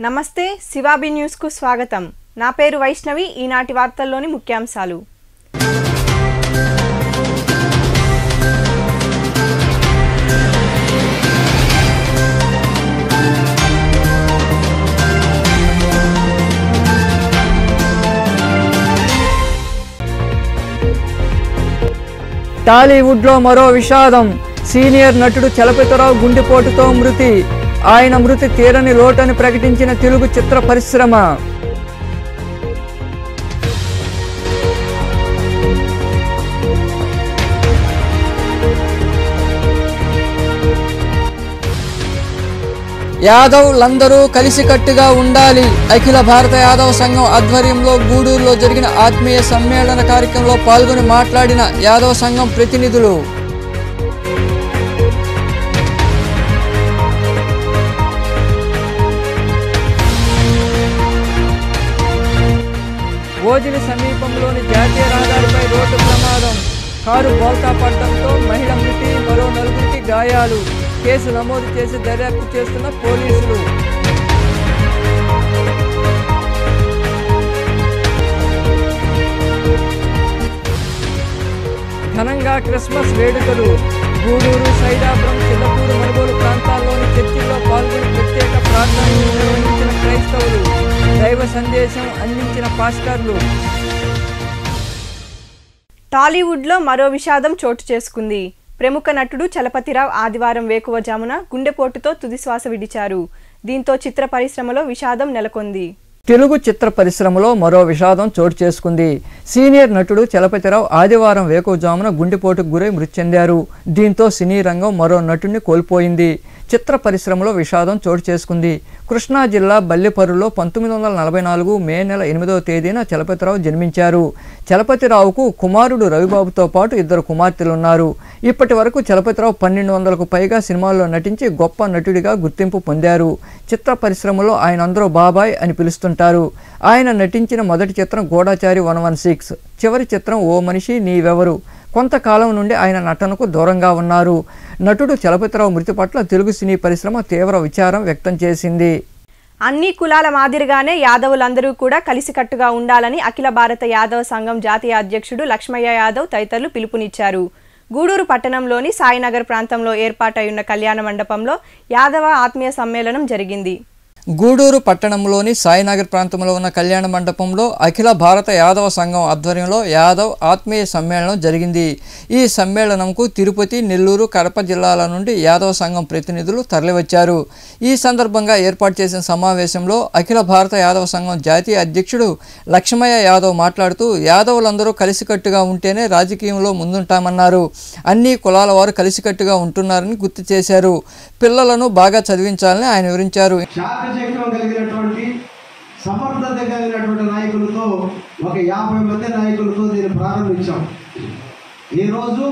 నమస్తే శివాబి న్యూస్కు స్వాగతం నా పేరు వైష్ణవి ఈనాటి వార్తల్లోని ముఖ్యాంశాలు టాలీవుడ్లో మరో విషాదం సీనియర్ నటుడు చలపతిరావు గుండెపోటుతో మృతి ఆయన మృతి తీరని లోటని ప్రకటించిన తెలుగు చిత్ర పరిశ్రమ యాదవ్లందరూ కలిసికట్టుగా ఉండాలి అఖిల భారత యాదవ్ సంఘం ఆధ్వర్యంలో గూడూరులో జరిగిన ఆత్మీయ సమ్మేళన కార్యక్రమంలో పాల్గొని మాట్లాడిన యాదవ్ సంఘం ప్రతినిధులు ఓజిలి సమీపంలోని జాతీయ రహదారిపై రోడ్డు ప్రమాదం కారు బోల్తా పడడంతో మహిళ మృతి మరో నలుగురికి గాయాలు కేసు నమోదు చేసి దర్యాప్తు చేస్తున్న పోలీసులు ఘనంగా క్రిస్మస్ వేడుకలు గూడూరు సైదాపురం చిల్లపూరు మనుగోలు ప్రాంతాల్లోని చర్చిల్లో పాల్గొని ప్రత్యేక ప్రార్థనలు నిర్వహించిన క్రైస్తవులు దైవ సందేశం అందించిన పాస్టర్లు టాలీవుడ్లో మరో విషాదం చోటు చేసుకుంది ప్రముఖ నటుడు చలపతిరావు ఆదివారం వేకువజామున గుండెపోటుతో తుదిశ్వాస విడిచారు దీంతో చిత్ర పరిశ్రమలో విషాదం నెలకొంది తెలుగు చిత్ర పరిశ్రమలో మరో విషాదం చోటు చేసుకుంది సీనియర్ నటుడు చలపతిరావు ఆదివారం వేకువజామున గుండెపోటుకు గురై మృతి చెందారు దీంతో సినీ రంగం మరో నటుడిని కోల్పోయింది చిత్ర పరిశ్రమలో విషాదం చోటు చేసుకుంది కృష్ణా జిల్లా బల్లెపరులో పంతొమ్మిది వందల నలభై నాలుగు మే నెల ఎనిమిదవ తేదీన చలపతిరావు జన్మించారు చలపతిరావుకు కుమారుడు రవిబాబుతో పాటు ఇద్దరు కుమార్తెలున్నారు ఇప్పటి వరకు చలపతిరావు పన్నెండు వందలకు పైగా సినిమాల్లో నటించి గొప్ప నటుడిగా గుర్తింపు పొందారు చిత్ర పరిశ్రమలో ఆయన అందరూ బాబాయ్ అని పిలుస్తుంటారు ఆయన నటించిన మొదటి చిత్రం గూఢాచారి వన్ వన్ సిక్స్ చివరి చిత్రం ఓ మనిషి నీవెవరు కొంతకాలం నుండి ఆయన నటనకు దూరంగా ఉన్నారు నటుడు చలపతిరావు మృతి పట్ల తెలుగు సినీ పరిశ్రమ తీవ్ర విచారం వ్యక్తం చేసింది అన్ని కులాల మాదిరిగానే యాదవులందరూ కూడా కలిసికట్టుగా ఉండాలని అఖిల భారత యాదవ సంఘం జాతీయ అధ్యక్షుడు లక్ష్మయ్య యాదవ్ తదితరులు పిలుపునిచ్చారు గూడూరు పట్టణంలోని సాయినగర్ ప్రాంతంలో ఏర్పాటైన కళ్యాణ మండపంలో యాదవ ఆత్మీయ సమ్మేళనం జరిగింది గూడూరు పట్టణంలోని సాయినగర్ ప్రాంతంలో ఉన్న కళ్యాణ మండపంలో అఖిల భారత యాదవ సంఘం ఆధ్వర్యంలో యాదవ్ ఆత్మీయ సమ్మేళనం జరిగింది ఈ సమ్మేళనంకు తిరుపతి నెల్లూరు కడప జిల్లాల నుండి యాదవ సంఘం ప్రతినిధులు తరలివచ్చారు ఈ సందర్భంగా ఏర్పాటు చేసిన సమావేశంలో అఖిల భారత యాదవ సంఘం జాతీయ అధ్యక్షుడు లక్ష్మయ్య యాదవ్ మాట్లాడుతూ యాదవులందరూ కలిసికట్టుగా ఉంటేనే రాజకీయంలో ముందుంటామన్నారు అన్ని కులాల వారు కలిసికట్టుగా ఉంటున్నారని గుర్తు చేశారు పిల్లలను బాగా చదివించాలని ఆయన వివరించారు చాకచక్యం కలిగినటువంటి సమర్థత కలిగినటువంటి నాయకులతో ఒక యాభై మంది నాయకులతో దీన్ని ప్రారంభించాం ఈరోజు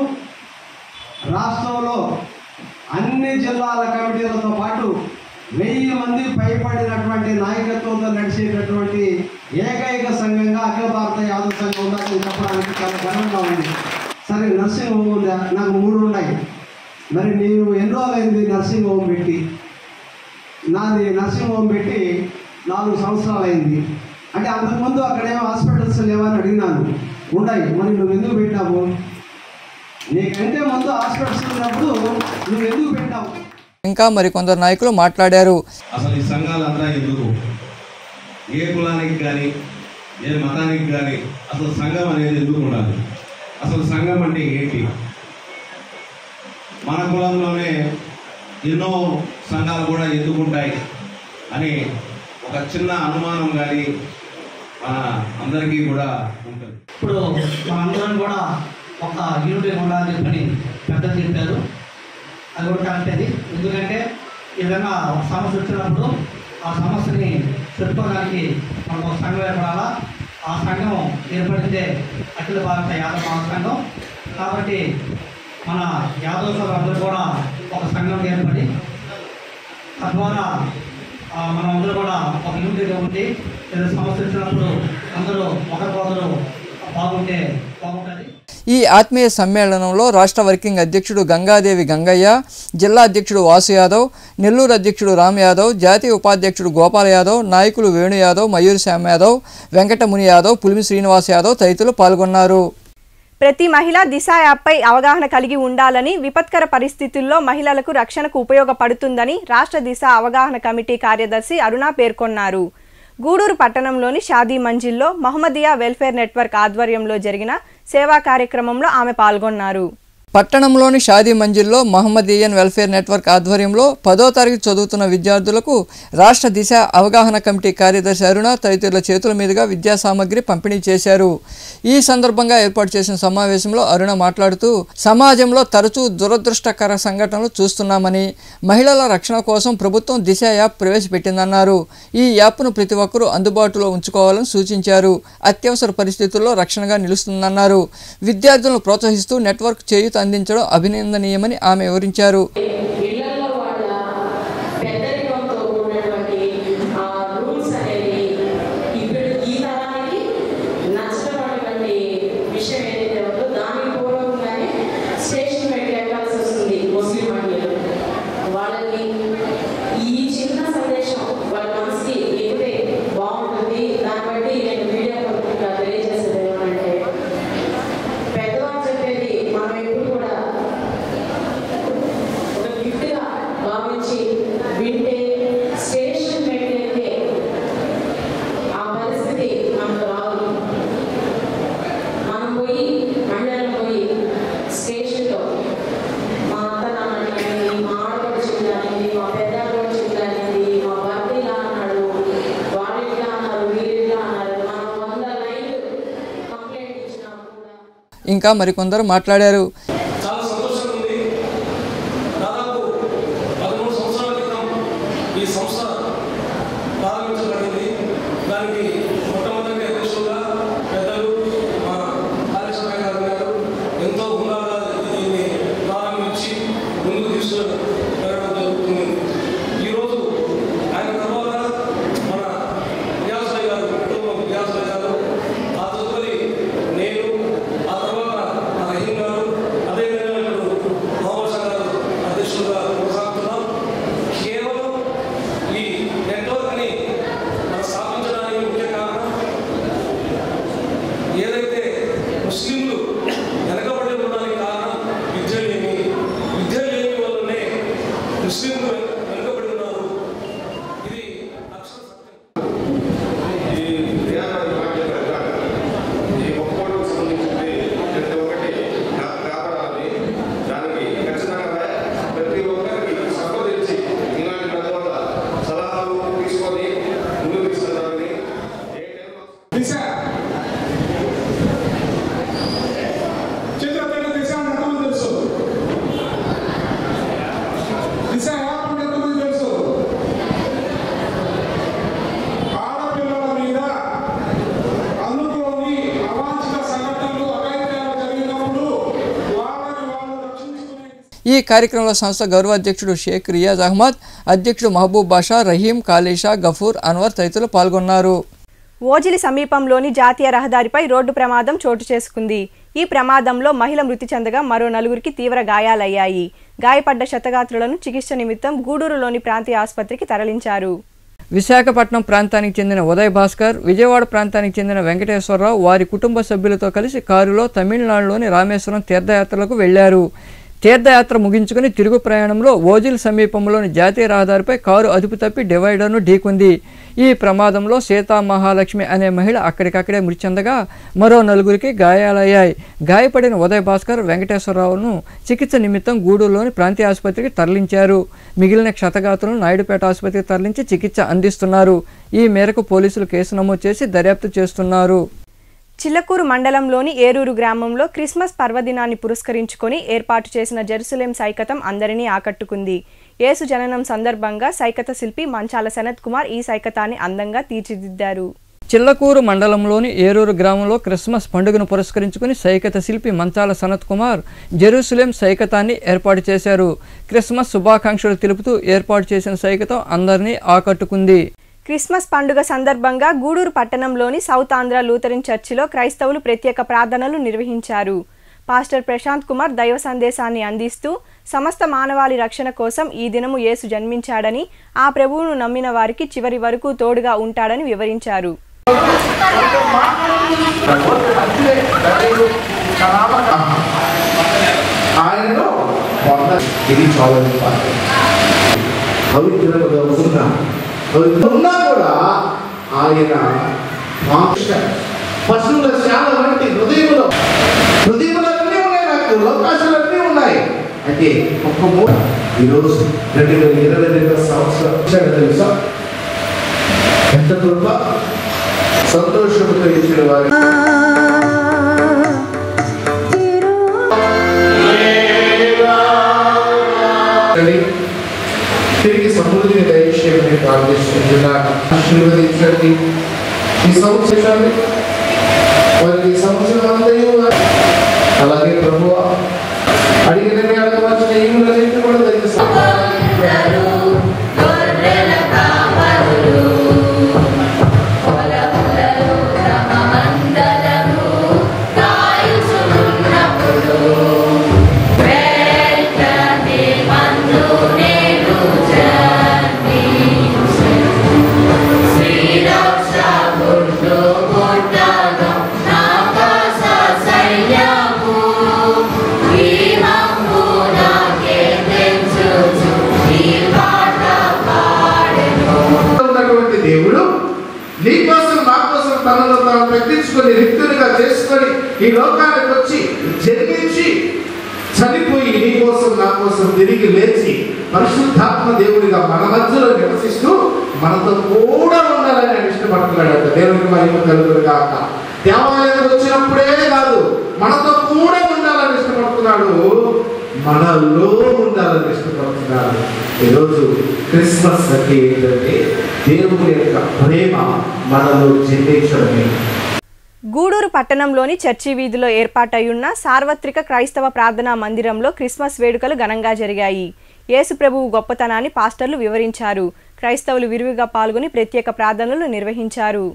రాష్ట్రంలో అన్ని జిల్లాల కమిటీలతో పాటు వెయ్యి మంది పైపడినటువంటి నాయకత్వంతో నడిచేటటువంటి ఏకైక సంఘంగా అఖిల భారత యాదవ సంఘం ఉందని చెప్పడానికి చాలా గర్వంగా ఉంది సరే నర్సింగ్ హోమ్ ఉందా నాకు మూడు ఉన్నాయి మరి నేను ఎన్ని రోజులైంది నర్సింగ్ హోమ్ పెట్టి నాది నర్సింగ్ హోమ్ పెట్టి నాలుగు సంవత్సరాలు అయింది అంటే అంతకుముందు అక్కడేమో హాస్పిటల్స్ లేవని అడిగినాను ఉన్నాయి మరి నువ్వు ఎందుకు పెట్టావు నీకంటే ముందు హాస్పిటల్స్ ఉన్నప్పుడు నువ్వు ఎందుకు పెట్టావు ఇంకా మరికొందరు నాయకులు మాట్లాడారు అసలు ఈ సంఘాలంతా ఎందుకు ఏ కులానికి కానీ ఏ మతానికి కానీ అసలు సంఘం అనేది ఎందుకు ఉండాలి అసలు సంఘం అంటే ఏంటి మన కులంలోనే ఎన్నో సంఘాలు కూడా ఎందుకు ఉంటాయి అని ఒక చిన్న అనుమానం కానీ మన అందరికీ కూడా ఉంటుంది ఇప్పుడు మనందరం కూడా ఒక యూనిటీ ఉండాలని చెప్పని పెద్దలు చెప్పారు అది కూడా కరెక్ట్ అది ఎందుకంటే ఏదైనా ఒక సమస్య వచ్చినప్పుడు ఆ సమస్యని చెప్పుకోవడానికి మనకు ఒక సంఘం ఏర్పడాలా ఆ సంఘం ఏర్పడితే అఖిల భారత యాదవ మహాసంఘం కాబట్టి మన యాదవ సభ్యులు కూడా ఒక సంఘం ఏర్పడి తద్వారా ఆ, మనం అందరూ కూడా ఒక యూనిట్గా ఉండి ఏదైనా సమస్య వచ్చినప్పుడు అందరూ ఒకరికొకరు బాగుంటే బాగుంటుంది ఈ ఆత్మీయ సమ్మేళనంలో రాష్ట్ర వర్కింగ్ అధ్యక్షుడు గంగాదేవి గంగయ్య జిల్లా అధ్యక్షుడు వాసు యాదవ్ నెల్లూరు అధ్యక్షుడు రామ్ యాదవ్ జాతీయ ఉపాధ్యక్షుడు గోపాల్ యాదవ్ నాయకులు వేణు యాదవ్ మయూర్ శ్యామ్ యాదవ్ వెంకటముని యాదవ్ పులిమి శ్రీనివాస్ యాదవ్ తదితరులు పాల్గొన్నారు ప్రతి మహిళ దిశ యాప్పై అవగాహన కలిగి ఉండాలని విపత్కర పరిస్థితుల్లో మహిళలకు రక్షణకు ఉపయోగపడుతుందని రాష్ట్ర దిశ అవగాహన కమిటీ కార్యదర్శి అరుణ పేర్కొన్నారు గూడూరు పట్టణంలోని షాదీ మంజిల్లో మహమ్మదియా వెల్ఫేర్ నెట్వర్క్ ఆధ్వర్యంలో జరిగిన సేవా కార్యక్రమంలో ఆమె పాల్గొన్నారు పట్టణంలోని షాదీ మంజిల్లో మహమ్మదీయన్ వెల్ఫేర్ నెట్వర్క్ ఆధ్వర్యంలో పదో తరగతి చదువుతున్న విద్యార్థులకు రాష్ట్ర దిశ అవగాహన కమిటీ కార్యదర్శి అరుణ తదితరుల చేతుల మీదుగా విద్యా సామగ్రి పంపిణీ చేశారు ఈ సందర్భంగా ఏర్పాటు చేసిన సమావేశంలో అరుణ మాట్లాడుతూ సమాజంలో తరచూ దురదృష్టకర సంఘటనలు చూస్తున్నామని మహిళల రక్షణ కోసం ప్రభుత్వం దిశ యాప్ ప్రవేశపెట్టిందన్నారు ఈ యాప్ను ప్రతి ఒక్కరూ అందుబాటులో ఉంచుకోవాలని సూచించారు అత్యవసర పరిస్థితుల్లో రక్షణగా నిలుస్తుందన్నారు విద్యార్థులను ప్రోత్సహిస్తూ నెట్వర్క్ చేయూత అందించడం అభినందనీయమని ఆమె వివరించారు ఇళ్లలో వాళ్ళ పెద్దరికంతో ఉన్నటువంటి ఆ రూల్స్ అనేవి ఇప్పుడు ఈ తరానికి నచ్చినటువంటి విషయం ఏదైతే ఉందో దానికి పూర్వకంగానే స్టేషన్ పెట్టి వెళ్ళాల్సి వస్తుంది ముస్లిం మహిళలు వాళ్ళకి ఈ చిన్న సందేశం వాళ్ళ మనసుకి ఎగితే బాగుంటుంది దాన్ని బట్టి నేను మీడియా పత్రిక తెలియజేసేది ఏమంటే పెద్దవాళ్ళు చెప్పేది మనం ఎప్పుడు కూడా ఒక గిఫ్ట్గా భావించి వింటే స్టేషన్ పెట్టేస్తే ఆ పరిస్థితి మనకు రాదు మనం పోయి మహిళలు పోయి స్టేషన్లో మా అత్త నాన్న కానివ్వండి, మా ఆడపడుచు కానివ్వండి, మా పెద్ద ఆడపడుచు కానివ్వండి, మా భర్త ఇలా అన్నాడు వాళ్ళు ఇట్లా అన్నారు వీళ్ళు ఇట్లా అన్నారు మనం వంద లైన్లు కంప్లైంట్ ఇచ్చినా కూడా ఇంకా మరికొందరు మాట్లాడారు చాలా సంతోషంగా ఉంది దాదాపు పదమూడు సంవత్సరాల క్రితం ఈ సంస్థ ప్రారంభించబడింది దానికి మొట్టమొదటి అధ్యక్షులుగా పెద్దలు మా కాళేశ్వర గారు గారు ఎంతో హుందాగా దీన్ని ప్రారంభించి ముందుకు తీసుకుని వెళ్ళడం జరుగుతుంది ఈరోజు ఆయన తర్వాత మన వ్యాసరాయ్ గారు కుటుంబం వ్యాసరాయ్ గారు ఆ తదుపరి నేను ఆ తర్వాత మా రహీం గారు అదేవిధంగా ఇప్పుడు మహమ్మద్ షా గారు అధ్యక్షులుగా కొనసాగుతున్నాం కేవలం ఈ నెట్వర్క్ని మనం స్థాపించడానికి ముఖ్య కారణం ఏదైతే ముస్లింలు వెనకబడి ఉండడానికి కారణం విద్య లేని విద్య లేని వల్లనే ముస్లింలు వెనుకబడి ఉన్నారు ఇది అక్షర సత్యం ఈ ధ్యానాన్ని మాట్లాడాక ఈ ఒక్కోటికి సంబంధించింది ప్రతి ఒక్కటి కా- కాపాడాలని దానికి ఖచ్చితంగా ప్రతి ఒక్కరికి సంప్రదించి ఇలాంటి పెద్దవాళ్ళ సలహాలు తీసుకొని ముందుకు తీసుకెళ్ళాలని ఏ టైంలో దిశ చిత్రపేట దిశ అంటే ఎంతమంది తెలుసు దిశ యాప్ అంటే ఎంతమంది తెలుసు ఆడపిల్లల మీద అనుకోని అవాంఛిత సంఘటనలు అఘాయిత్యాలు జరిగినప్పుడు వాళ్ళని వాళ్ళు రక్షించుకునే ఈ కార్యక్రమంలో సంస్థ గౌరవ అధ్యక్షుడు షేక్ రియాజ్ అహ్మద్ అధ్యక్షుడు మహబూబ్ బాషా రహీం కాళీషా గఫూర్ అన్వర్ తదితరులు పాల్గొన్నారు ఓజిలి సమీపంలోని జాతీయ రహదారిపై రోడ్డు ప్రమాదం చోటు చేసుకుంది ఈ ప్రమాదంలో మహిళ మృతి చెందగా మరో నలుగురికి తీవ్ర గాయాలయ్యాయి గాయపడ్డ శతగాత్రులను చికిత్స నిమిత్తం గూడూరులోని ప్రాంతీయ ఆసుపత్రికి తరలించారు విశాఖపట్నం ప్రాంతానికి చెందిన ఉదయ్ భాస్కర్ విజయవాడ ప్రాంతానికి చెందిన వెంకటేశ్వరరావు వారి కుటుంబ సభ్యులతో కలిసి కారులో తమిళనాడులోని రామేశ్వరం తీర్థయాత్రలకు వెళ్లారు తీర్థయాత్ర ముగించుకుని తిరుగు ప్రయాణంలో ఓజిల్ సమీపంలోని జాతీయ రహదారిపై కారు అదుపు తప్పి డివైడర్ను ఢీకొంది ఈ ప్రమాదంలో సీతా మహాలక్ష్మి అనే మహిళ అక్కడికక్కడే మృతి చెందగా మరో నలుగురికి గాయాలయ్యాయి గాయపడిన ఉదయ్ భాస్కర్ వెంకటేశ్వరరావును చికిత్స నిమిత్తం గూడూరులోని ప్రాంతీయ ఆసుపత్రికి తరలించారు మిగిలిన క్షతగాతులను నాయుడుపేట ఆసుపత్రికి తరలించి చికిత్స అందిస్తున్నారు ఈ మేరకు పోలీసులు కేసు నమోదు చేసి దర్యాప్తు చేస్తున్నారు చిల్లకూరు మండలంలోని ఏరూరు గ్రామంలో క్రిస్మస్ పర్వదినాన్ని పురస్కరించుకొని ఏర్పాటు చేసిన జెరూసలేం సైకతం అందరినీ ఆకట్టుకుంది యేసు జననం సందర్భంగా సైకత శిల్పి మంచాల సనత్ కుమార్ ఈ సైకతాన్ని అందంగా తీర్చిదిద్దారు చిల్లకూరు మండలంలోని ఏరూరు గ్రామంలో క్రిస్మస్ పండుగను పురస్కరించుకుని సైకత శిల్పి మంచాల సనత్ కుమార్ జెరూసలేం సైకతాన్ని ఏర్పాటు చేశారు క్రిస్మస్ శుభాకాంక్షలు తెలుపుతూ ఏర్పాటు చేసిన సైకతం అందరినీ ఆకట్టుకుంది క్రిస్మస్ పండుగ సందర్భంగా గూడూరు పట్టణంలోని సౌత్ ఆంధ్ర లూథరన్ చర్చిలో క్రైస్తవులు ప్రత్యేక ప్రార్థనలు నిర్వహించారు పాస్టర్ ప్రశాంత్ కుమార్ దైవ సందేశాన్ని అందిస్తూ సమస్త మానవాళి రక్షణ కోసం ఈ దినము యేసు జన్మించాడని ఆ ప్రభువును నమ్మిన వారికి చివరి వరకు తోడుగా ఉంటాడని వివరించారు ఆయనను పొంద ఇది చాలా ఇంపార్టెంట్ పవిత్రతగా ఉన్నా పవిత్ర ఉన్నా కూడా ఆయన మాంస పశువుల శాల వంటి హృదయంలో హృదయములన్నీ ఉన్నాయి నాకు లోకాశాలన్నీ ఉన్నాయి అయితే ఒక్క మూల ఈరోజు రెండు వేల ఇరవై రెండు సంవత్సరం వచ్చాడు తెలుసా ఎంత కృప సంతోషంతో ఇచ్చిన వారి తిరిగి సమృద్ధిని దయచేయమని ప్రార్థిస్తున్నాను ఆశీర్వదించండి ఈ సంవత్సరాన్ని వారికి ఈ సంవత్సరం అందయూ అలాగే ప్రభు అడిగిన అడగవలసిన ఈవులన్నింటినీ కూడా దయచేస్తారు ఉన్నటువంటి దేవుడు నీ కోసం నా కోసం తనలో తాను తగ్గించుకొని రిక్తునిగా చేసుకొని ఈ లోకానికి వచ్చి జన్మించి చనిపోయి నీ కోసం నా కోసం తిరిగి లేచి పరిశుద్ధాత్మ దేవుడిగా మన మధ్యలో నివసిస్తూ మనతో కూడా ఉండాలని ఆయన ఇష్టపడుతున్నాడు దేవునికి మహిమ కలుగురు కాక దేవాలయం వచ్చినప్పుడే కాదు మనతో కూడా ఉండాలని ఇష్టపడుతున్నాడు మనలో ఉండాలని ఇష్టపడుతున్నాడు ఈరోజు క్రిస్మస్ అంటే ఏంటంటే దేవుని యొక్క ప్రేమ మనలో జన్మించడమే గూడూరు పట్టణంలోని చర్చి వీధిలో ఏర్పాటయ్యున్న సార్వత్రిక క్రైస్తవ ప్రార్థనా మందిరంలో క్రిస్మస్ వేడుకలు ఘనంగా జరిగాయి యేసు ప్రభువు గొప్పతనాన్ని పాస్టర్లు వివరించారు క్రైస్తవులు విరివిగా పాల్గొని ప్రత్యేక ప్రార్థనలు నిర్వహించారు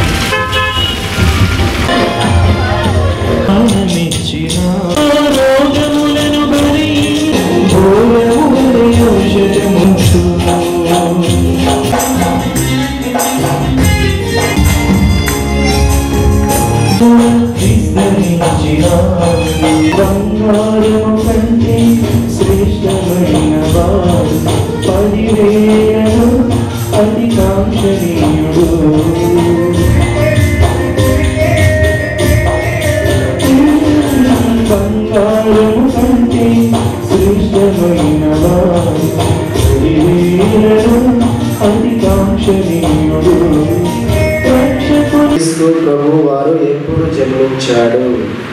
క్రీస్తు ప్రభు వారు ఎప్పుడు జన్మించాడు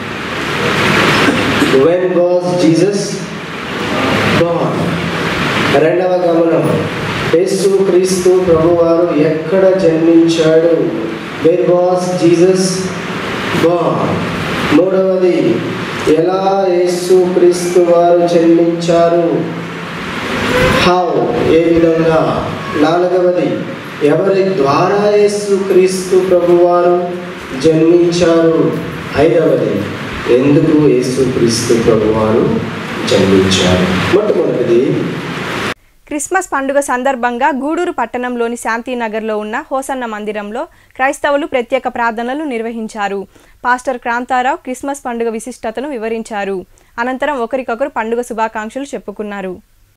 వెన్ వాజ్ జీసస్ born రెండవ గమనం యేసు క్రీస్తు ప్రభు వారు ఎక్కడ జన్మించాడు వెర్ వాజ్ జీసస్ born మూడవది ఎలా యేసు క్రీస్తు వారు జన్మించారు హౌ ఏ విధంగా నాలుగవది ఎవరి ద్వారా యేసు క్రీస్తు ప్రభువారు జన్మించారు ఐదవది ఎందుకు యేసు క్రీస్తు ప్రభువారు జన్మించారు మొట్టమొదటిది క్రిస్మస్ పండుగ సందర్భంగా గూడూరు పట్టణంలోని శాంతినగర్లో ఉన్న హోసన్న మందిరంలో క్రైస్తవులు ప్రత్యేక ప్రార్థనలు నిర్వహించారు పాస్టర్ క్రాంతారావు క్రిస్మస్ పండుగ విశిష్టతను వివరించారు అనంతరం ఒకరికొకరు పండుగ శుభాకాంక్షలు చెప్పుకున్నారు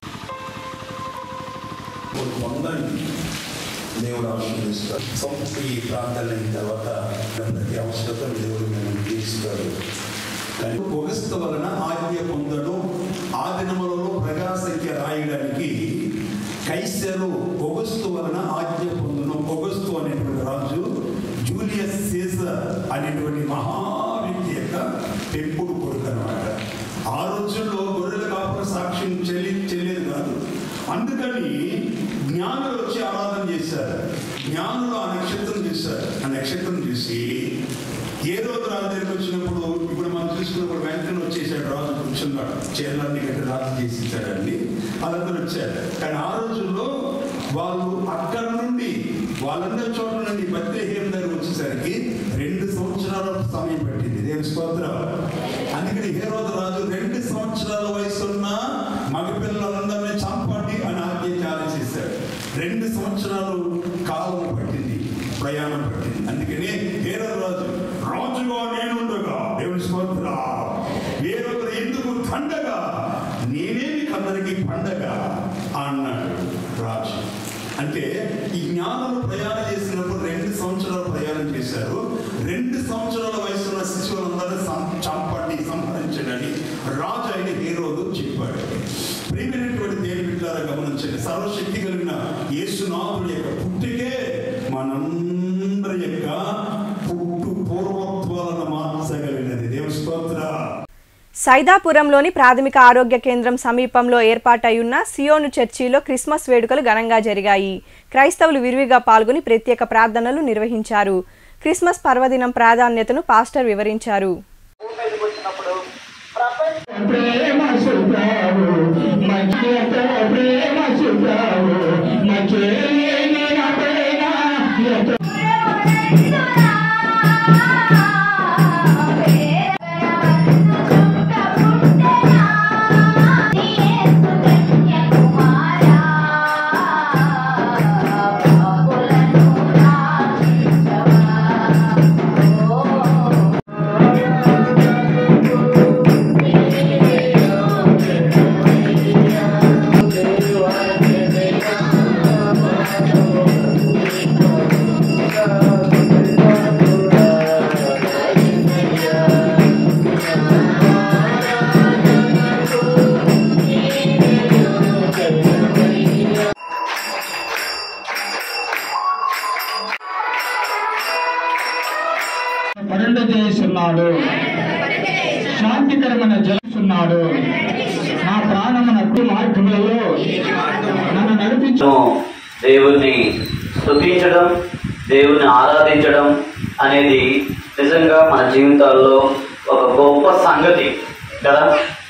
దేవుడు ఆశీర్వదిస్తాడు సంపూర్తి ఈ ప్రార్థన అయిన తర్వాత ప్రతి అవసరతను దేవుడు మేము తీరుస్తాడు కానీ పొగస్తు వలన ఆజ్ఞ పొందడం ఆ దినములలో ప్రజాసంఖ్య రాయడానికి కైసరు పొగస్తు వలన ఆజ్ఞ పొందడం పొగస్తు అనేటువంటి రాజు జూలియస్ సీజర్ అనేటువంటి మహా వ్యక్తి యొక్క పెంపుడు కొడుకు అనమాట ఆ రోజుల్లో గొర్రెల కాపుర సాక్ష్యం చెల్లి చెల్లేదు కాదు అందుకని జ్ఞానులు వచ్చి ఆరాధన చేశారు జ్ఞానులు ఆ నక్షత్రం చేశారు ఆ నక్షత్రం చూసి ఏ రోజు రాజు దగ్గరికి వచ్చినప్పుడు ఇప్పుడు మనం చూసుకున్నప్పుడు వెంటనే వచ్చేసాడు రాజు కూర్చున్నాడు చీరలన్నీ కట్టి రాజు చేసి ఇచ్చాడండి వాళ్ళందరూ వచ్చారు కానీ ఆ రోజుల్లో వాళ్ళు అక్కడ నుండి వాళ్ళందరి చోట్ల నుండి బద్రేహేం దగ్గర వచ్చేసరికి రెండు సంవత్సరాల సమయం పట్టింది దేవుని స్తోత్రం అందుకని హేరో హేరోద్ రాజు రెండు సంవత్సరాల వయసున్న మగపిల్లలందరినీ చంపండి అని ఆజ్ఞానం చేశాడు రెండు సంవత్సరాలు కాలం పట్టింది ప్రయాణం పట్టింది అందుకని హేరోద్ రాజు రాజుగా నేనుండగా దేవుని స్తోత్ర వేరొకరు ఎందుకు తండగా నేనే మీకు అందరికీ పండగ అన్నాడు రాజు అంటే ఈ జ్ఞానులు ప్రయాణం చేసినప్పుడు రెండు సంవత్సరాలు ప్రయాణం చేశారు రెండు సంవత్సరాల వయసున్న శిశువులందరూ సం- చంపండి సంహరించడని రాజు అయిన హీరోదు చెప్పాడు ప్రియమైనటువంటి దేని బిడ్డారా గమనించండి సర్వశక్తి కలిగిన యేసునాథుడి యొక్క పుట్టికే మనందరి యొక్క పుట్టు పూర్వత్వాలను మార్చగలిగినది దేవ స్తోత్ర సైదాపురంలోని ప్రాథమిక ఆరోగ్య కేంద్రం సమీపంలో ఏర్పాటయ్యున్న సియోను చర్చిలో క్రిస్మస్ వేడుకలు ఘనంగా జరిగాయి క్రైస్తవులు విరివిగా పాల్గొని ప్రత్యేక ప్రార్థనలు నిర్వహించారు క్రిస్మస్ పర్వదినం ప్రాధాన్యతను పాస్టర్ వివరించారు ప్రేమ చూపావు మంచితో ప్రేమ చూపావు మంచి పైన పరుండ చేస్తున్నాడు శాంతికరమైన జలుస్తున్నాడు నా ప్రాణమునకు మార్గములలో నన్ను నడిపించు దేవుణ్ణి స్తుతించడం దేవుణ్ణి ఆరాధించడం అనేది నిజంగా మన జీవితాల్లో ఒక గొప్ప సంగతి కదా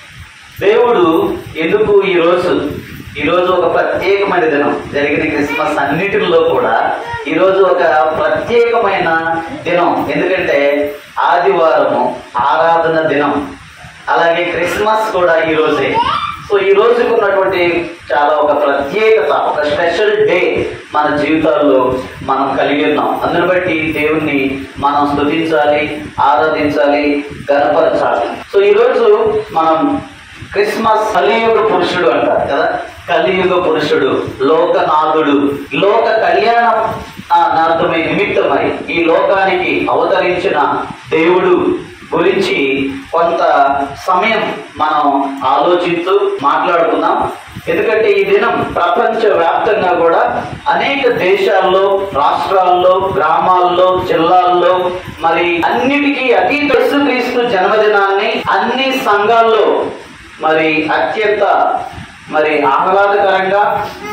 దేవుడు ఎందుకు ఈరోజు ఈరోజు ఒక ప్రత్యేకమైన దినం జరిగిన క్రిస్మస్ అన్నిటిలో కూడా ఈరోజు ఒక ప్రత్యేకమైన దినం ఎందుకంటే ఆదివారము ఆరాధన దినం అలాగే క్రిస్మస్ కూడా ఈ రోజే సో ఈ రోజుకు ఉన్నటువంటి చాలా ఒక ప్రత్యేకత ఒక స్పెషల్ డే మన జీవితాల్లో మనం కలిగి ఉన్నాం అందుని బట్టి దేవుణ్ణి మనం స్తుతించాలి ఆరాధించాలి గనపరచాలి సో ఈరోజు మనం క్రిస్మస్ కలియుగ పురుషుడు అంటారు కదా కలియుగ పురుషుడు లోకనాథుడు లోక కళ్యాణం ఆ, నార్థమై నిమిత్తమై ఈ లోకానికి అవతరించిన దేవుడు గురించి కొంత సమయం మనం ఆలోచిస్తూ మాట్లాడుకుందాం ఎందుకంటే ఈ దినం ప్రపంచ వ్యాప్తంగా కూడా అనేక దేశాల్లో రాష్ట్రాల్లో గ్రామాల్లో జిల్లాల్లో మరి అన్నిటికీ అతీత యేసుక్రీస్తు జన్మదినాన్ని అన్ని సంఘాల్లో మరి అత్యంత మరి ఆహ్లాదకరంగా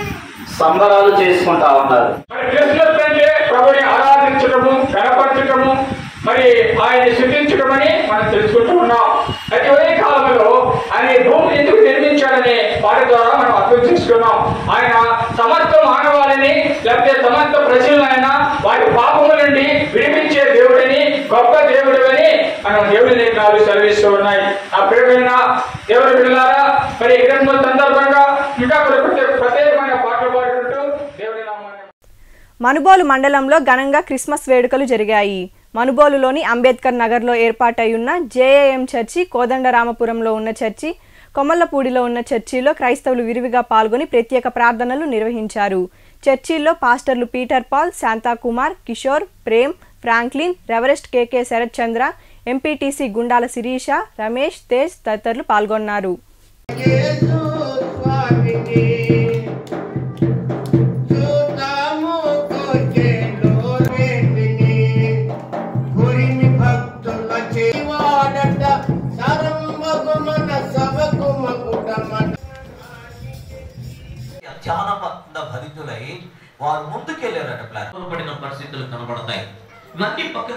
సంబరాలు చేసుకుంటా ఉన్నారు మరి క్రిస్మస్ అంటే ప్రభుని ఆరాధించడము కనపరచడము మరి ఆయన శుద్ధించడమని మనం తెలుసుకుంటూ ఉన్నాం అయితే ఒకే కాలంలో ఆయన ఈ భూమిని ఎందుకు నిర్మించాడని వారి ద్వారా మనం అర్థం చేసుకున్నాం ఆయన సమస్త మానవాళిని లేకపోతే సమస్త ప్రజలను ఆయన వారి పాపముల నుండి విడిపించే దేవుడిని గొప్ప దేవుడిని మనం దేవుడి లేఖనాలు సెలవిస్తూ ఉన్నాయి ఆ ప్రియమైన దేవుడి బిడ్డలారా మరి ఈ క్రిస్మస్ సందర్భంగా ఇంకా కొన్ని ప్రత్యేక ప్రత్యేకమైన పాటలు పాడుకుంటూ దేవుడి నామాన్ని మనుబోలు మండలంలో ఘనంగా క్రిస్మస్ వేడుకలు జరిగాయి మనుబోలులోని అంబేద్కర్ నగర్లో ఏర్పాటయ్యున్న జేఏఎం చర్చి కోదండరామపురంలో ఉన్న చర్చి కొమల్లపూడిలో ఉన్న చర్చిలో క్రైస్తవులు విరివిగా పాల్గొని ప్రత్యేక ప్రార్థనలు నిర్వహించారు చర్చిల్లో పాస్టర్లు Peter Paul Santhakumar Kishore Prem Franklin reverend KK Sarath Chandra MPTC Gundala Sirisha Ramesh Tej తదితరులు పాల్గొన్నారు ధ్యానబద్ధ భరితులై వారు ముందుకెళ్ళారట ప్లాన్ పడిన పరిస్థితులు కనబడతాయి ఇవన్నీ పక్కన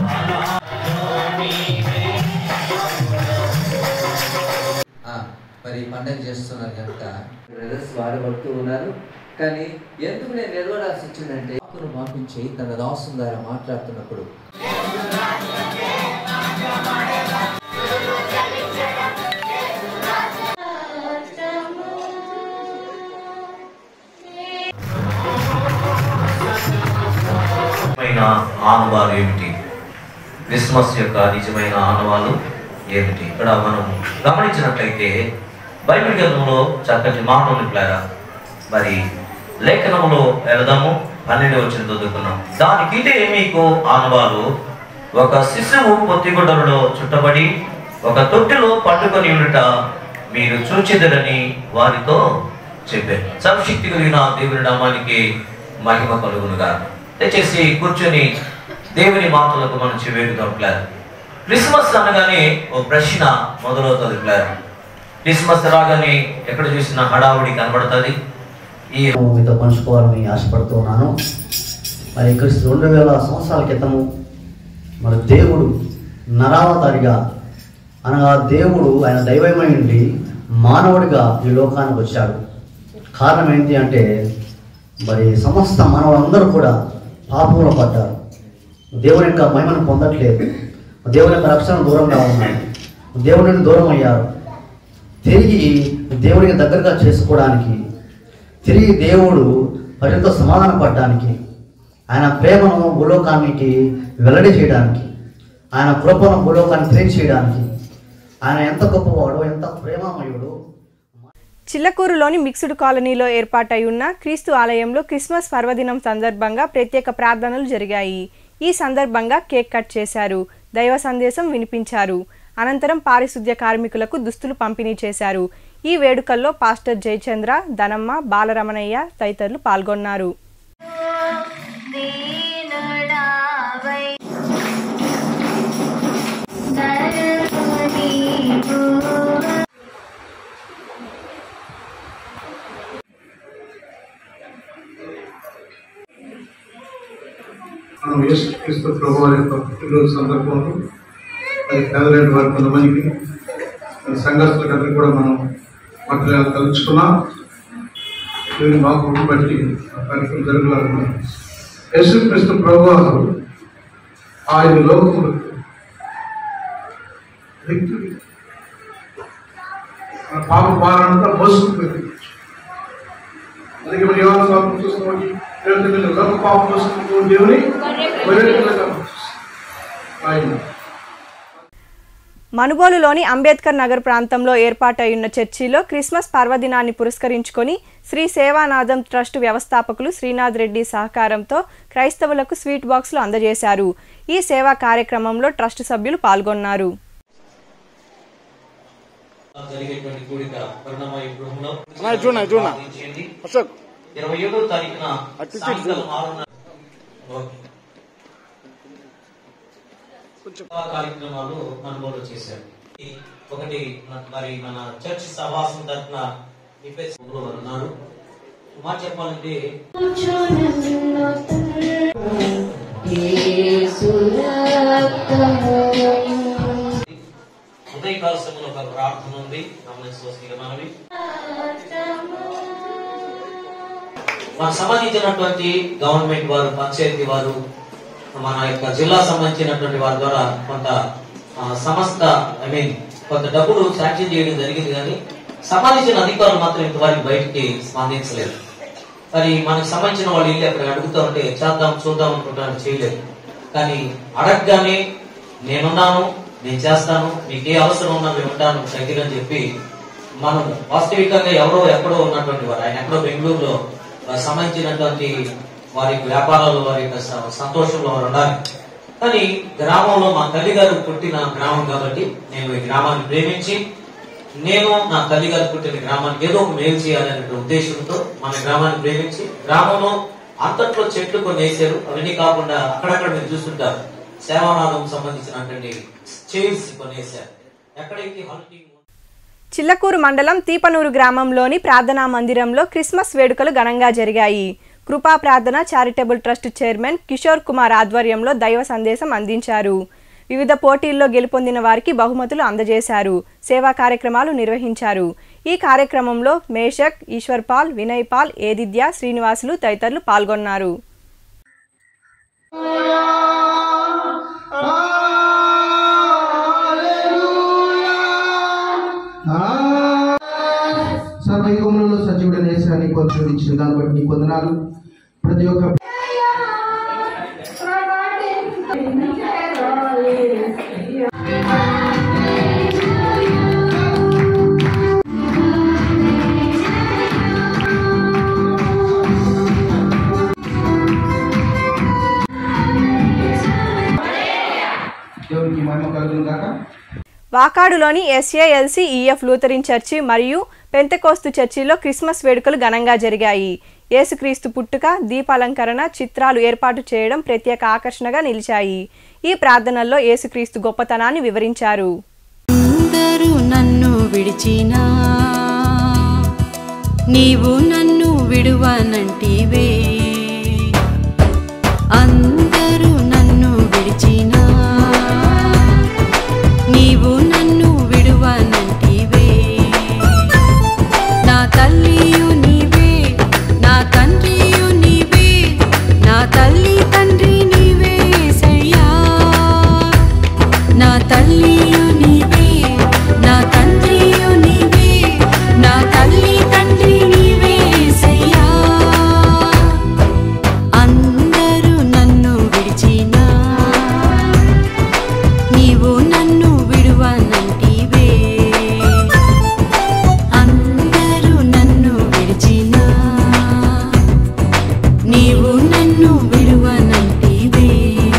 ఆ, మరి మరి పండగ చేస్తున్నారు కనుక బ్రదర్స్ వాడబడుతూ ఉన్నారు కానీ ఎందుకు నేను నిలవడాల్సి వచ్చిందంటే ఆకును పంపించి తన దాసం ద్వారా మాట్లాడుతున్నప్పుడు నిజమైన ఆనవాలు ఏమిటి క్రిస్మస్ యొక్క నిజమైన ఆనవాలు ఏమిటి ఇక్కడ మనం గమనించినట్లయితే బైబిల్ గ్రంథంలో చక్కటి మాట ఉంది ప్లారా మరి లేఖనంలో వెళదాము పన్నెండు వచ్చిన చదువుకున్నాం దానికి ఇదే మీకు ఆనవాలు ఒక శిశువు పొత్తిగుడ్డలలో చుట్టబడి ఒక తొట్టిలో పట్టుకొని ఉండుట మీరు చూచిదరని వారితో చెప్పారు సంశక్తి కలిగిన దేవుని నామానికి మహిమ కలుగునుగా దయచేసి కూర్చొని దేవుని మాటలకు మనం చెవేడుదాం ప్లాన్ క్రిస్మస్ అనగానే ఓ ప్రశ్న మొదలవుతుంది ప్లాన్ క్రిస్మస్ రాగానే ఎక్కడ చూసినా హడావుడి కనబడుతుంది ఈ మీతో పంచుకోవాలని ఆశపడుతున్నాను మరి క్రిస్తు రెండు వేల సంవత్సరాల క్రితము మరి దేవుడు నరావతారిగా అనగా దేవుడు ఆయన దైవమై ఉండి మానవుడిగా ఈ లోకానికి వచ్చాడు కారణం ఏంటి అంటే మరి సమస్త మానవులందరూ కూడా పాపంలో పడ్డారు దేవుని యొక్క మహిమను పొందట్లేదు దేవుని యొక్క రక్షణ దూరంగా ఉన్నారు దేవుని నుండి దూరం అయ్యారు తిరిగి దేవుడికి దగ్గరగా చేసుకోవడానికి తిరిగి దేవుడు ప్రజలతో సమాధాన పడడానికి ఆయన ప్రేమను భూలోకానికి వెల్లడి చేయడానికి ఆయన కృపను భూలోకాన్ని తెలియచేయడానికి ఆయన ఎంత గొప్పవాడు ఎంత ప్రేమమయుడు చిల్లకూరులోని మిక్స్డ్ కాలనీలో ఏర్పాటై ఉన్న క్రీస్తు ఆలయంలో క్రిస్మస్ పర్వదినం సందర్భంగా ప్రత్యేక ప్రార్థనలు జరిగాయి ఈ సందర్భంగా కేక్ కట్ చేశారు దైవ సందేశం వినిపించారు అనంతరం పారిశుద్ధ్య కార్మికులకు దుస్తులు పంపిణీ చేశారు ఈ వేడుకల్లో పాస్టర్ జయచంద్ర ధనమ్మ బాలరమణయ్య తదితరులు పాల్గొన్నారు మనం యేసుక్రీస్తు ప్రభు వారి యొక్క పుట్టినరోజు సందర్భంలో మరి పేదలైన వారి కొంతమందికి మరి సంఘస్థులకు అందరికీ కూడా మనం వాటిలో కలుసుకున్నాం దేవుని మాకు బట్టి ఆ కార్యక్రమం జరగాలనుకున్నాం యేసుక్రీస్తు ప్రభు వారు ఆయన లోకములు వ్యక్తులు మన పాప భారంతా మోసుకుపోయింది అందుకే మనం యోగా స్వామి చూసుకోవాలి దేవుని లోక పాపం మోసుకుంటూ దేవుని గొర్రెపిల్లగా ఆయన మనుబోలులోని అంబేద్కర్ నగర్ ప్రాంతంలో ఏర్పాటైన చర్చిలో క్రిస్మస్ పర్వదినాన్ని పురస్కరించుకొని శ్రీ సేవానాథం ట్రస్ట్ వ్యవస్థాపకులు శ్రీనాథ్ రెడ్డి సహకారంతో క్రైస్తవులకు స్వీట్ బాక్సులు అందజేశారు ఈ సేవా కార్యక్రమంలో ట్రస్ట్ సభ్యులు పాల్గొన్నారు జరిగేటువంటి కూడిక పరిణామ గృహంలో అన్నా, చూడు, చూడు. ప్రార్థించేయండి. అశోక్ ఇరవై ఏడో తారీఖున అటు ఇటు సాయంకాలం చూడు. ఆరున్నర ఓకే. ఆ కార్యక్రమాలు అనుభవం చేశారు ఈ ఒకటి మన- మరి మన చర్చ్ సభాసం తరఫున నిపేసి వారు ఉన్నారు మా చెప్పాలంటే ఉదయకాల సమయంలో ఒక ప్రార్థన ఉంది గమనించవలసిన మనవి మనకు సంబంధించినటువంటి గవర్నమెంట్ వారు పంచాయతీ వారు మన యొక్క జిల్లా సంబంధించినటువంటి వారి ద్వారా కొంత ఆ, సంస్థ ఐ మీన్ కొంత డబ్బులు శాంక్షన్ చేయడం జరిగింది కానీ సంబంధించిన అధికారులు మాత్రం ఇంతవరకు బయటికి స్పందించలేదు మరి మనకు సంబంధించిన వాళ్ళు వెళ్ళి అక్కడ అడుగుతూ ఉంటే చేద్దాం చూద్దాం అనుకుంటాను చేయలేదు కానీ అడగగానే నేనున్నాను నేను చేస్తాను మీకు ఏ అవసరం ఉన్నా నేను ఉంటాను దగ్గర అని చెప్పి మనం వాస్తవికంగా ఎవరో ఎక్కడో ఉన్నటువంటి వారు ఆయన ఎక్కడో బెంగళూరులో వారికి సంబంధించినటువంటి వారి యొక్క వ్యాపారాలు వారి యొక్క స- సంతోషంలో వారు ఉండాలి కానీ గ్రామంలో మా తల్లి గారు పుట్టిన గ్రామం కాబట్టి నేను ఈ గ్రామాన్ని ప్రేమించి నేను నా తల్లి గారు పుట్టిన గ్రామానికి ఏదో ఒక మేలు చేయాలనే ఉద్దేశంతో మన గ్రామాన్ని ప్రేమించి గ్రామంలో అంతట్లో చెట్లు కొన్ని వేసారు అవన్నీ కాకుండా అక్కడక్కడ మీరు చూస్తుంటారు సేవానాదం సంబంధించినటువంటి చైర్స్ కొన్ని వేశారు ఎక్కడైతే హల్టింగ్ చిల్లకూరు మండలం తీపనూరు గ్రామంలోని ప్రార్థనా మందిరంలో క్రిస్మస్ వేడుకలు ఘనంగా జరిగాయి Krupa Prarthana charitable trust chairman Kishore Kumar ఆధ్వర్యంలో దైవ సందేశం అందించారు వివిధ పోటీల్లో గెలుపొందిన వారికి బహుమతులు అందజేశారు సేవా కార్యక్రమాలు నిర్వహించారు ఈ కార్యక్రమంలో Meshach Eshwar Paul Vinay Paul ఏదిద్య శ్రీనివాసులు తదితరులు పాల్గొన్నారు సర్వయుగములలో సజీవుడు నేసాన్ని కొంచెం ఇచ్చిన దాన్ని బట్టి నీ వందనాలు ప్రతి ఒక్క దేవునికి మహిమ కలుగును గాక వాకాడులోని ఎస్ఏఎల్సి ఈఎఫ్ లూథరిన్ చర్చి మరియు పెంతకోస్తు చర్చిలో క్రిస్మస్ వేడుకలు ఘనంగా జరిగాయి యేసుక్రీస్తు పుట్టుక దీపాలంకరణ చిత్రాలు ఏర్పాటు చేయడం ప్రత్యేక ఆకర్షణగా నిలిచాయి ఈ ప్రార్థనల్లో యేసుక్రీస్తు గొప్పతనాన్ని వివరించారు అందరూ నన్ను విడిచినా నీవు నన్ను విడువనంటివే అందరూ నన్ను విడిచినా నీవు నన్ను విడువనంటివే నా తల్లియు నీవే నా తండ్రియు నీవే నా తల్లి తండ్రి నీవే సయ్యా నా తల్లియు నీవే నా తండ్రియు నీవే నా తల్లి తండ్రి నీవే సయ్యా అందరూ నన్ను విడిచినా నీవు నన్ను విడువనంటివే అందరూ నన్ను విడిచినా నీవు నన్ను విడువనంటివే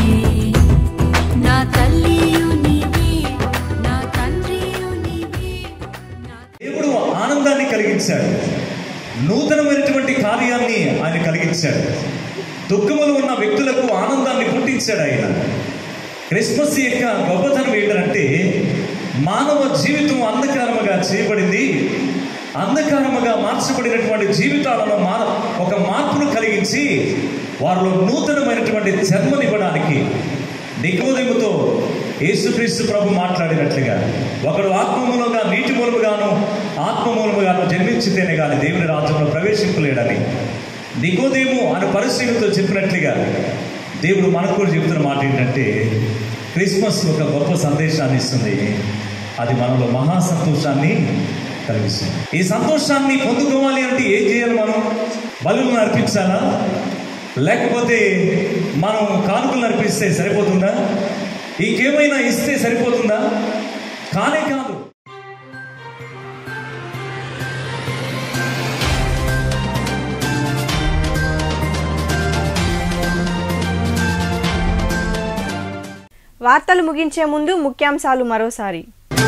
నా తల్లియు నీవే నా తండ్రియు నీవే దేవుడు ఆనందాన్ని కలిగించాడు నూతనమైనటువంటి కార్యాన్ని ఆయన కలిగించాడు దుఃఖములు ఉన్న వ్యక్తులకు ఆనందాన్ని పుట్టించాడు ఆయన క్రిస్మస్ యొక్క గొప్పతనం ఏంటంటే మానవ జీవితం అంధకారముగా చేయబడింది అంధకారముగా మార్చబడినటువంటి జీవితాలను మాన ఒక మార్పును కలిగించి వారిలో నూతనమైనటువంటి జన్మనివ్వడానికి నికోదేముతో యేసుక్రీస్తు ప్రభు మాట్లాడినట్లుగా ఒకడు ఆత్మమూలంగా నీటి మూలముగాను ఆత్మమూలముగాను జన్మించితేనే కానీ దేవుని రాజ్యంలో ప్రవేశింపలేడని నికోదేము అని పరిశీలనతో చెప్పినట్లుగా దేవుడు మనకు కూడా చెబుతున్న మాట ఏంటంటే క్రిస్మస్ ఒక గొప్ప సందేశాన్ని ఇస్తుంది అది మనలో మహా సంతోషాన్ని కలిగిస్తుంది ఈ సంతోషాన్ని పొందుకోవాలి అంటే ఏం చేయాలి మనం బలులను అర్పించాలా లేకపోతే మనం కానుకలు అర్పిస్తే సరిపోతుందా ఇంకేమైనా ఇస్తే సరిపోతుందా కానే కాదు వార్తలు ముగించే ముందు ముఖ్యాంశాలు మరోసారి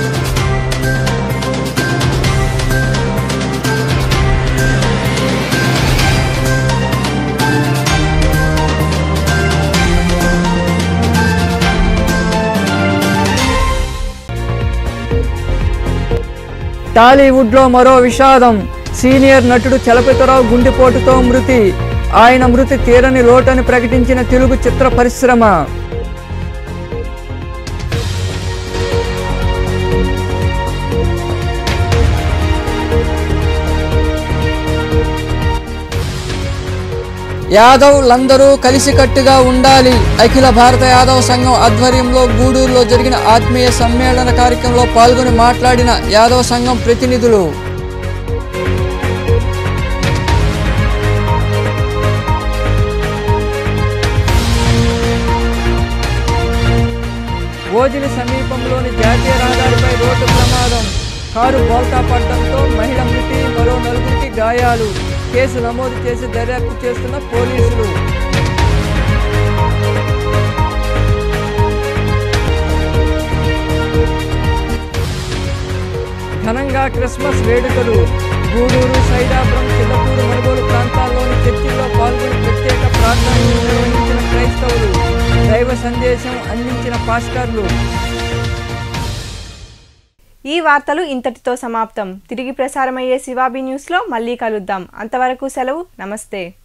టాలీవుడ్లో మరో విషాదం సీనియర్ నటుడు చలపతిరావు గుండెపోటుతో మృతి ఆయన మృతి తీరని లోటని ప్రకటించిన తెలుగు చిత్ర పరిశ్రమ యాదవ్లందరూ కలిసికట్టుగా ఉండాలి అఖిల భారత యాదవ్ సంఘం ఆధ్వర్యంలో గూడూరులో జరిగిన ఆత్మీయ సమ్మేళన కార్యక్రమంలో పాల్గొని మాట్లాడిన యాదవ్ సంఘం ప్రతినిధులు ఓజిలి సమీపంలోని జాతీయ రహదారిపై రోడ్డు ప్రమాదం కారు బోల్తా పడడంతో మహిళ మృతి మరో నలుగురికి గాయాలు కేసు నమోదు చేసి దర్యాప్తు చేస్తున్న పోలీసులు ఘనంగా క్రిస్మస్ వేడుకలు గూడూరు సైదాపురం చిల్లపూరు మనుగోలు ప్రాంతాల్లోని చర్చిల్లో పాల్గొని ప్రత్యేక ప్రార్థనలు నిర్వహించిన క్రైస్తవులు దైవ సందేశం అందించిన పాస్టర్లు ఈ వార్తలు ఇంతటితో సమాప్తం తిరిగి ప్రసారమయ్యే శివాబీ న్యూస్లో మళ్ళీ కలుద్దాం అంతవరకు సెలవు నమస్తే